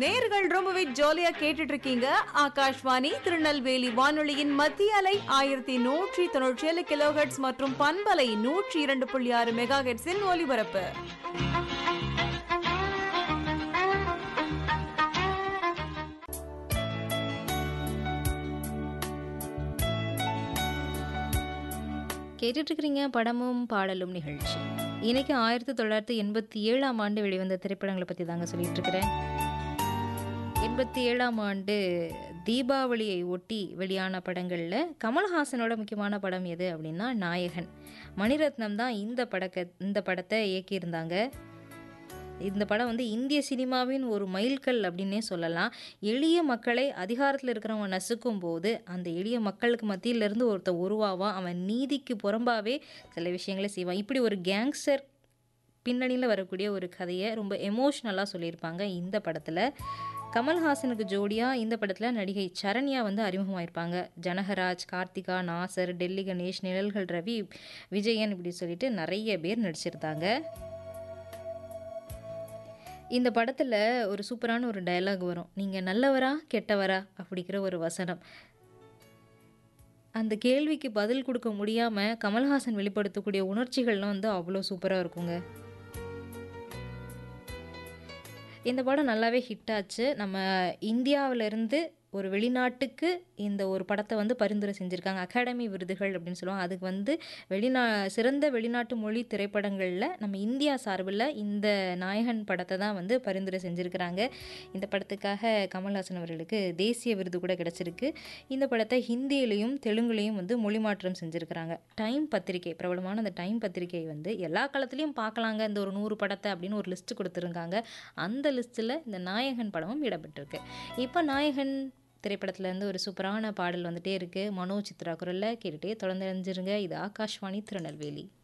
நேர்கள் ரொம்பவே ஜாலியா கேட்டுட்டு இருக்கீங்க ஆகாஷ்வாணி திருநெல்வேலி வானொலியின் மத்திய அலை ஆயிரத்தி நூற்றி தொண்ணூற்றி ஏழு கிலோஹெட்ஸ் மற்றும் பண்பலை நூற்றி இரண்டு புள்ளி ஆறு மெகா ஹெட்ஸின் ஒலிபரப்பு கேட்டுட்டு இருக்கிறீங்க படமும் பாடலும் நிகழ்ச்சி இன்னைக்கு ஆயிரத்தி தொள்ளாயிரத்தி எண்பத்தி ஏழாம் ஆண்டு வெளிவந்த திரைப்படங்களை பற்றி தாங்க சொல்லிட்டு இருக்கிறேன் எண்பத்தி ஏழாம் ஆண்டு தீபாவளியை ஒட்டி வெளியான படங்களில் கமல்ஹாசனோட முக்கியமான படம் எது அப்படின்னா நாயகன் மணிரத்னம் தான் இந்த படக்க இந்த படத்தை இயக்கியிருந்தாங்க இந்த படம் வந்து இந்திய சினிமாவின் ஒரு மைல்கல் அப்படின்னே சொல்லலாம் எளிய மக்களை அதிகாரத்தில் இருக்கிறவங்க நசுக்கும் போது அந்த எளிய மக்களுக்கு மத்தியிலிருந்து ஒருத்தன் உருவாவான் அவன் நீதிக்கு புறம்பாவே சில விஷயங்களை செய்வான் இப்படி ஒரு கேங்ஸ்டர் பின்னணியில் வரக்கூடிய ஒரு கதையை ரொம்ப எமோஷ்னலாக சொல்லியிருப்பாங்க இந்த படத்தில் கமல்ஹாசனுக்கு ஜோடியாக இந்த படத்தில் நடிகை சரண்யா வந்து அறிமுகமாயிருப்பாங்க ஜனகராஜ் கார்த்திகா நாசர் டெல்லி கணேஷ் நிழல்கள் ரவி விஜயன் இப்படி சொல்லிட்டு நிறைய பேர் நடிச்சிருந்தாங்க இந்த படத்தில் ஒரு சூப்பரான ஒரு டயலாக் வரும் நீங்கள் நல்லவரா கெட்டவரா அப்படிங்கிற ஒரு வசனம் அந்த கேள்விக்கு பதில் கொடுக்க முடியாமல் கமல்ஹாசன் வெளிப்படுத்தக்கூடிய உணர்ச்சிகள்லாம் வந்து அவ்வளோ சூப்பராக இருக்குங்க இந்த படம் நல்லாவே ஹிட் ஆச்சு நம்ம இந்தியாவிலேருந்து ஒரு வெளிநாட்டுக்கு இந்த ஒரு படத்தை வந்து பரிந்துரை செஞ்சுருக்காங்க அகாடமி விருதுகள் அப்படின்னு சொல்லுவாங்க அதுக்கு வந்து வெளிநா சிறந்த வெளிநாட்டு மொழி திரைப்படங்களில் நம்ம இந்தியா சார்பில் இந்த நாயகன் படத்தை தான் வந்து பரிந்துரை செஞ்சுருக்கிறாங்க இந்த படத்துக்காக கமல்ஹாசன் அவர்களுக்கு தேசிய விருது கூட கிடச்சிருக்கு இந்த படத்தை ஹிந்தியிலையும் தெலுங்குலேயும் வந்து மொழி மாற்றம் செஞ்சுருக்கிறாங்க டைம் பத்திரிகை பிரபலமான அந்த டைம் பத்திரிகை வந்து எல்லா காலத்துலேயும் பார்க்கலாங்க இந்த ஒரு நூறு படத்தை அப்படின்னு ஒரு லிஸ்ட்டு கொடுத்துருக்காங்க அந்த லிஸ்ட்டில் இந்த நாயகன் படமும் இடம்பெற்றிருக்கு இப்போ நாயகன் திரைப்படத்துலேருந்து ஒரு சூப்பரான பாடல் வந்துட்டே இருக்குது மனோ சித்ரா குரலில் கேட்டுகிட்டே தொடர்ந்து அறிஞ்சிருங்க இது ஆகாஷ்வாணி திருநெல்வேலி